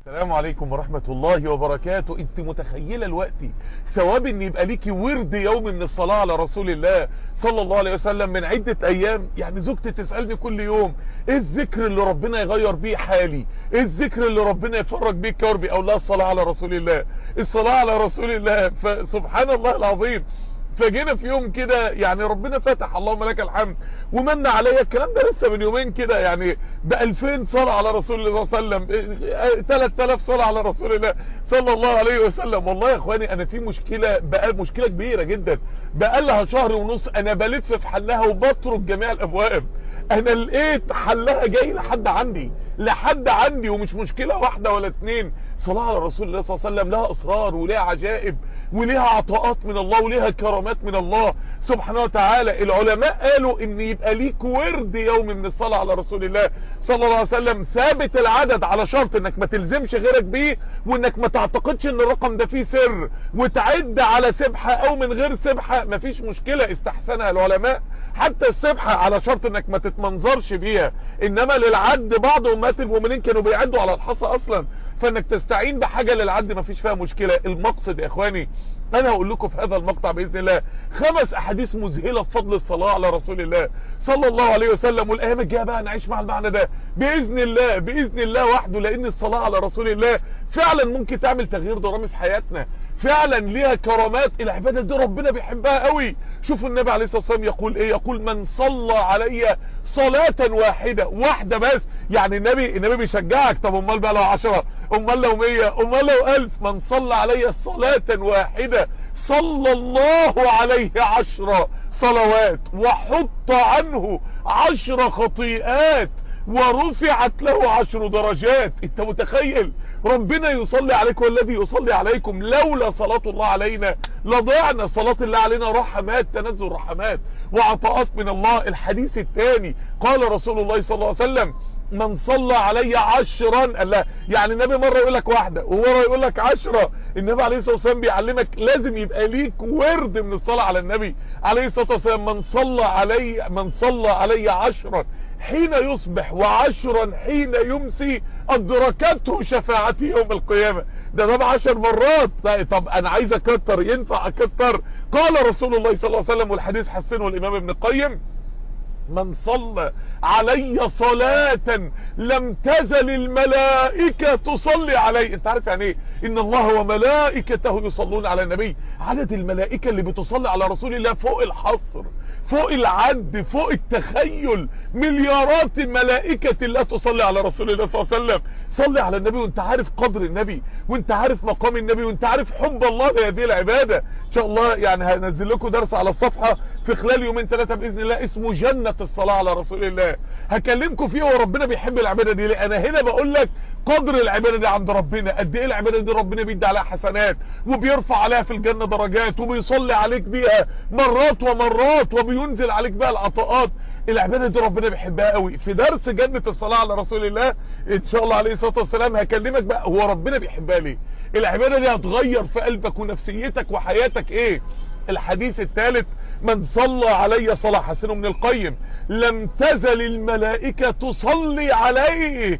السلام عليكم ورحمة الله وبركاته انت متخيلة الوقت ثواب ان يبقى ليكي ورد يوم من الصلاة على رسول الله صلى الله عليه وسلم من عدة ايام يعني زوجتي تسألني كل يوم ايه الذكر اللي ربنا يغير بيه حالي ايه الذكر اللي ربنا يفرج بيه كربي او لا الصلاة على رسول الله الصلاة على رسول الله فسبحان الله العظيم فجينا في يوم كده يعني ربنا فتح اللهم لك الحمد ومن عليا الكلام ده لسه من يومين كده يعني ب 2000 صلاه على رسول الله صلى الله عليه وسلم 3000 صلاه على رسول الله صلى الله عليه وسلم والله يا اخواني انا في مشكله بقى مشكله كبيره جدا بقى لها شهر ونص انا بلف في حلها وبطرق جميع الابواب انا لقيت حلها جاي لحد عندي لحد عندي ومش مشكله واحده ولا اتنين صلاه على رسول الله صلى الله عليه وسلم لها اصرار ولها عجائب وليها عطاءات من الله وليها كرامات من الله سبحانه وتعالى العلماء قالوا ان يبقى ليك ورد يوم من الصلاة على رسول الله صلى الله عليه وسلم ثابت العدد على شرط انك ما تلزمش غيرك بيه وانك ما تعتقدش ان الرقم ده فيه سر وتعد على سبحة او من غير سبحة مفيش مشكلة استحسنها العلماء حتى السبحة على شرط انك ما تتمنظرش بيها انما للعد بعض امهات المؤمنين كانوا بيعدوا على الحصى اصلا فانك تستعين بحاجة للعد مفيش فيها مشكلة المقصد يا اخواني انا هقول لكم في هذا المقطع باذن الله خمس احاديث مذهله بفضل الصلاه على رسول الله صلى الله عليه وسلم والايام الجايه بقى نعيش مع المعنى ده باذن الله باذن الله وحده لان الصلاه على رسول الله فعلا ممكن تعمل تغيير درامي في حياتنا فعلا ليها كرامات العباده دي ربنا بيحبها قوي شوفوا النبي عليه الصلاه والسلام يقول ايه يقول من صلى علي صلاه واحده واحده بس يعني النبي النبي بيشجعك طب امال بقى لو 10 امال لو 100 امال لو 1000 من صلى علي صلاه واحده صلى الله عليه عشر صلوات وحط عنه عشر خطيئات ورفعت له عشر درجات انت متخيل ربنا يصلي عليك والذي يصلي عليكم لولا صلاة الله علينا لضيعنا صلاة الله علينا رحمات تنزل رحمات وعطاءات من الله الحديث الثاني قال رسول الله صلى الله عليه وسلم من صلى علي عشرا الله يعني النبي مرة يقول لك واحدة ومرة يقول لك عشرة النبي عليه الصلاة والسلام بيعلمك لازم يبقى ليك ورد من الصلاة على النبي عليه الصلاة والسلام من صلى علي من صلى علي عشرا حين يصبح وعشرا حين يمسي أدركته شفاعتي يوم القيامة ده ده بعشر مرات طب أنا عايز أكتر ينفع أكتر قال رسول الله صلى الله عليه وسلم والحديث حسنه الإمام ابن القيم من صلى علي صلاة لم تزل الملائكة تصلي علي انت عارف يعني ايه ان الله وملائكته يصلون على النبي عدد الملائكة اللي بتصلي على رسول الله فوق الحصر فوق العد فوق التخيل مليارات الملائكة لا تصلي على رسول الله صلى الله عليه وسلم صلي على النبي وانت عارف قدر النبي وانت عارف مقام النبي وانت عارف حب الله لهذه العبادة ان شاء الله يعني هنزل لكم درس على الصفحة في خلال يومين ثلاثة بإذن الله اسمه جنة الصلاة على رسول الله هكلمكم فيه وربنا بيحب العبادة دي ليه انا هنا بقول لك قدر العبادة دي عند ربنا قد ايه العبادة دي ربنا بيدي عليها حسنات وبيرفع عليها في الجنة درجات وبيصلي عليك بيها مرات ومرات وبينزل عليك بيها العطاءات العبادة دي ربنا بيحبها قوي في درس جنة الصلاة على رسول الله ان شاء الله عليه الصلاة والسلام هكلمك بقى هو ربنا بيحبها ليه العبادة دي هتغير في قلبك ونفسيتك وحياتك ايه الحديث الثالث من صلى علي صلاة حسنه من القيم لم تزل الملائكة تصلي عليه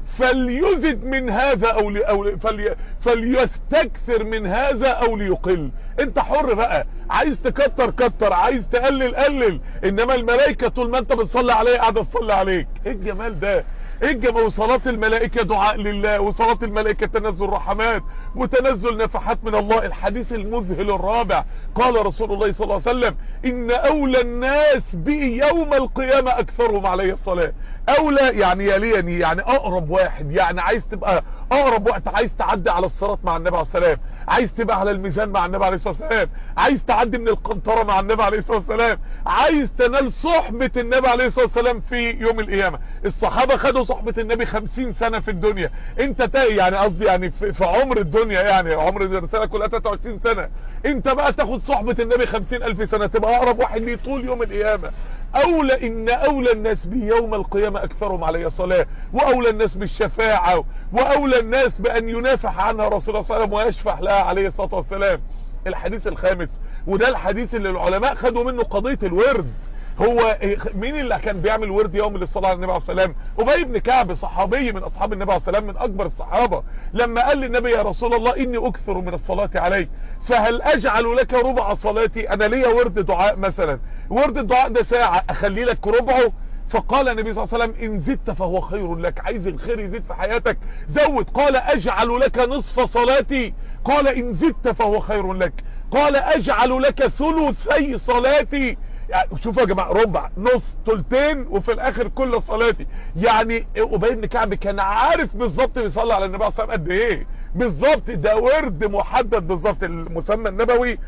فليزد من هذا او, لي أو فلي فليستكثر من هذا او ليقل انت حر بقى عايز تكتر كتر عايز تقلل قلل انما الملائكة طول ما انت بتصلي عليه قاعدة تصلي عليك ايه الجمال ده ايه الجمال وصلاة الملائكة دعاء لله وصلاة الملائكة تنزل رحمات وتنزل نفحات من الله الحديث المذهل الرابع قال رسول الله صلى الله عليه وسلم ان اولى الناس بي يوم القيامة اكثرهم علي الصلاة اولى يعني يليني يعني اقرب واحد يعني عايز تبقى اقرب وقت عايز تعدي على الصراط مع النبي عليه السلام عايز تبقى على الميزان مع النبي عليه الصلاة والسلام عايز تعدي من القنطرة مع النبي عليه الصلاة والسلام عايز تنال صحبة النبي عليه الصلاة والسلام في يوم القيامة الصحابة خدوا صحبة النبي خمسين سنة في الدنيا انت تاي يعني قصدي يعني في, في عمر الدنيا يعني عمر الرسالة كلها 23 سنة انت بقى تاخد صحبة النبي خمسين الف سنة تبقى اقرب واحد ليه طول يوم القيامة اولى ان اولى الناس بيوم القيامة اكثرهم علي صلاة واولى الناس بالشفاعة واولى الناس بان ينافح عنها رسول الله صلى الله عليه وسلم ويشفع لها عليه الصلاة والسلام الحديث الخامس وده الحديث اللي العلماء خدوا منه قضية الورد هو مين اللي كان بيعمل ورد يوم للصلاة على النبي عليه السلام ابي بن كعب صحابي من اصحاب النبي عليه السلام من اكبر الصحابة لما قال للنبي يا رسول الله اني اكثر من الصلاة عليك فهل اجعل لك ربع صلاتي انا ليا ورد دعاء مثلا ورد الدعاء ده ساعة اخلي لك ربعه فقال النبي صلى الله عليه وسلم ان زدت فهو خير لك عايز الخير يزيد في حياتك زود قال اجعل لك نصف صلاتي قال ان زدت فهو خير لك قال اجعل لك ثلثي صلاتي يعني شوفوا يا جماعه ربع نص ثلثين وفي الاخر كل صلاتي يعني ابي بن كعب كان عارف بالظبط بيصلي على النبي صلى الله عليه وسلم قد ايه بالظبط ده ورد محدد بالظبط المسمى النبوي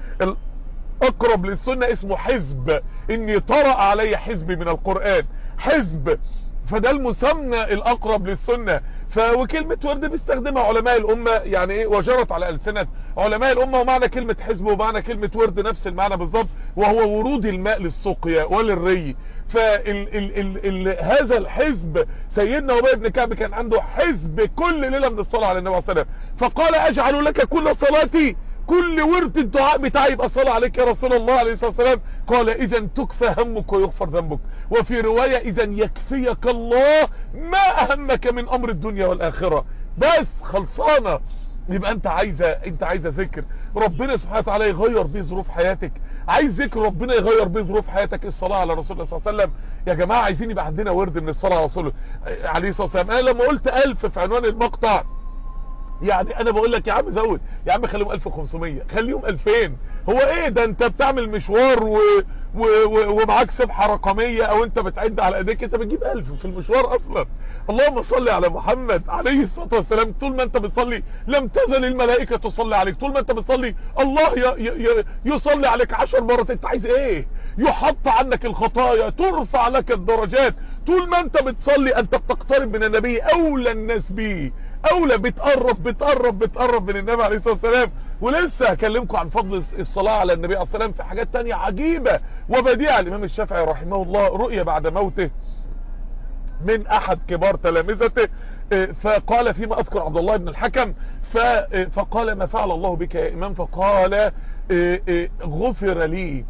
اقرب للسنة اسمه حزب اني طرأ علي حزبي من القرآن حزب فده المسمى الاقرب للسنة فوكلمة ورد بيستخدمها علماء الامة يعني ايه وجرت على السنة علماء الامة ومعنى كلمة حزب ومعنى كلمة ورد نفس المعنى بالظبط وهو ورود الماء للسقيا وللري فال ال ال ال هذا الحزب سيدنا ابي بن كعب كان عنده حزب كل ليلة من الصلاة على النبي صلى الله عليه وسلم فقال اجعل لك كل صلاتي كل ورد الدعاء بتاعي يبقى صلاة عليك يا رسول الله عليه الصلاة والسلام قال اذا تكفى همك ويغفر ذنبك وفي رواية اذا يكفيك الله ما اهمك من امر الدنيا والاخرة بس خلصانة يبقى انت عايزة انت عايزة ذكر ربنا سبحانه وتعالى يغير بيه ظروف حياتك عايز ذكر ربنا يغير بيه ظروف حياتك الصلاة على رسول الله صلى الله عليه وسلم يا جماعة عايزين يبقى عندنا ورد من الصلاة على رسول عليه الصلاة والسلام انا لما قلت الف في عنوان المقطع يعني انا بقول لك يا عم زود يا عم خليهم 1500 خليهم 2000 هو ايه ده انت بتعمل مشوار و... و... و... ومعاك سبحه رقميه او انت بتعد على ايديك انت بتجيب 1000 في المشوار اصلا اللهم صل على محمد عليه الصلاه والسلام طول ما انت بتصلي لم تزل الملائكه تصلي عليك طول ما انت بتصلي الله ي... ي... يصلي عليك 10 مرات انت عايز ايه يحط عنك الخطايا ترفع لك الدرجات طول ما انت بتصلي انت بتقترب من النبي اولى الناس بيه اولى بتقرب بتقرب بتقرب من النبي عليه الصلاة والسلام ولسه هكلمكم عن فضل الصلاة على النبي عليه الصلاة والسلام في حاجات تانية عجيبة وبديعة الامام الشافعي رحمه الله رؤية بعد موته من احد كبار تلامذته فقال فيما اذكر عبد الله بن الحكم فقال ما فعل الله بك يا امام فقال غفر لي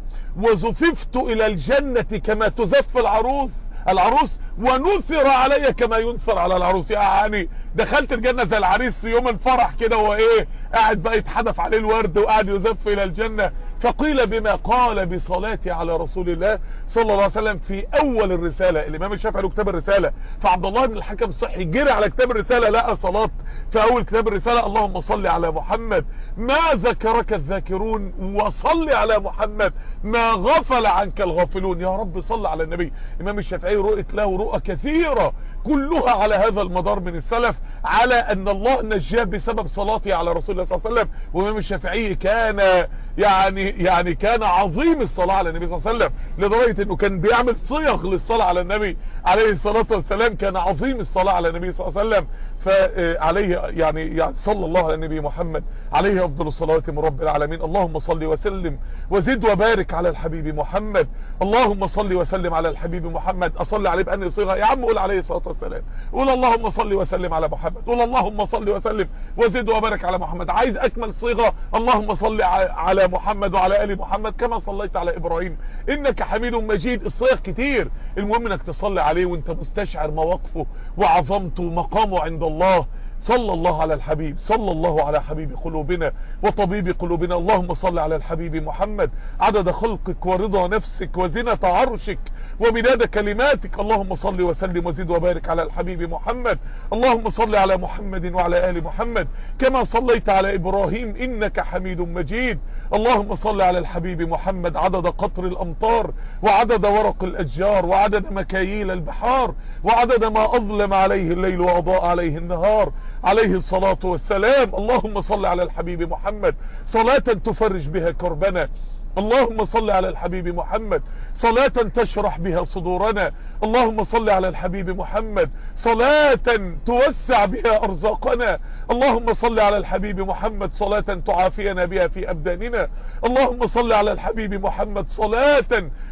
وزففت الى الجنة كما تزف العروس العروس ونثر علي كما ينثر على العروس يعني دخلت الجنة زي العريس يوم الفرح كده وهو ايه قاعد بقى يتحدف عليه الورد وقاعد يزف الى الجنة فقيل بما قال بصلاتي على رسول الله صلى الله عليه وسلم في اول الرسالة الامام الشافعي له كتاب الرسالة فعبد الله بن الحكم صحي جري على كتاب الرسالة لقى صلاة في اول كتاب الرسالة اللهم صل على محمد ما ذكرك الذاكرون وصل على محمد ما غفل عنك الغافلون يا رب صل على النبي امام الشافعي رؤيت له رؤى كثيرة كلها على هذا المدار من السلف على ان الله نجاه بسبب صلاته على رسول الله صلى الله عليه وسلم وامام الشافعي كان يعني يعني كان عظيم الصلاة على النبي صلى الله عليه وسلم لدرجة انه كان بيعمل صيغ للصلاة على النبي عليه الصلاة والسلام كان عظيم الصلاة على النبي صلى الله عليه وسلم فعليه يعني, يعني صلى الله على النبي محمد عليه افضل الصلاة من رب العالمين اللهم صل وسلم وزد وبارك على الحبيب محمد اللهم صل وسلم على الحبيب محمد اصلي عليه بأني صيغة يا عم قول عليه الصلاة والسلام قول اللهم صل وسلم على محمد قول اللهم صل وسلم وزد وبارك على محمد عايز اكمل صيغة اللهم صل على محمد وعلى ال محمد كما صليت على ابراهيم انك حميد مجيد الصيغ كتير المهم انك تصلي عليه وانت مستشعر مواقفه وعظمته ومقامه عند الله صلى الله على الحبيب صلى الله على حبيب قلوبنا وطبيب قلوبنا اللهم صل على الحبيب محمد عدد خلقك ورضا نفسك وزنة عرشك ومداد كلماتك اللهم صل وسلم وزد وبارك على الحبيب محمد اللهم صل على محمد وعلى آل محمد كما صليت على إبراهيم إنك حميد مجيد اللهم صل على الحبيب محمد عدد قطر الأمطار وعدد ورق الأشجار وعدد مكاييل البحار وعدد ما أظلم عليه الليل وأضاء عليه النهار عليه الصلاة والسلام اللهم صل على الحبيب محمد صلاة تفرج بها كربنا اللهم صل على الحبيب محمد صلاة تشرح بها صدورنا اللهم صل على الحبيب محمد صلاة توسع بها أرزاقنا اللهم صل على الحبيب محمد صلاة تعافينا بها في أبداننا اللهم صل على الحبيب محمد صلاة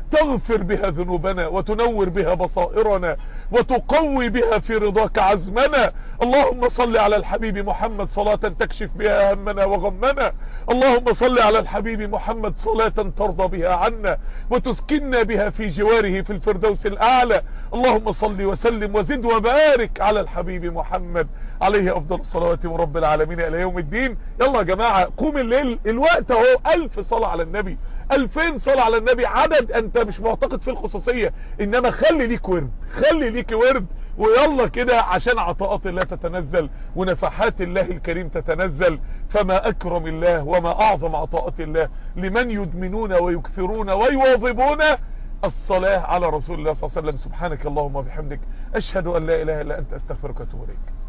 تغفر بها ذنوبنا وتنور بها بصائرنا وتقوي بها في رضاك عزمنا اللهم صل على الحبيب محمد صلاة تكشف بها همنا وغمنا اللهم صل على الحبيب محمد صلاة ترضى بها عنا وتسكننا بها في جواره في الفردوس الأعلى اللهم صل وسلم وزد وبارك على الحبيب محمد عليه أفضل الصلوات من رب العالمين إلى يوم الدين يلا يا جماعة قوم الليل الوقت اهو ألف صلاة على النبي ألفين صلاة على النبي عدد أنت مش معتقد في الخصوصية إنما خلي ليك ورد خلي ليك ورد ويلا كده عشان عطاءات الله تتنزل ونفحات الله الكريم تتنزل فما أكرم الله وما أعظم عطاءات الله لمن يدمنون ويكثرون ويواظبون الصلاة على رسول الله صلى الله عليه وسلم سبحانك اللهم وبحمدك أشهد أن لا إله إلا أنت أستغفرك وأتوب إليك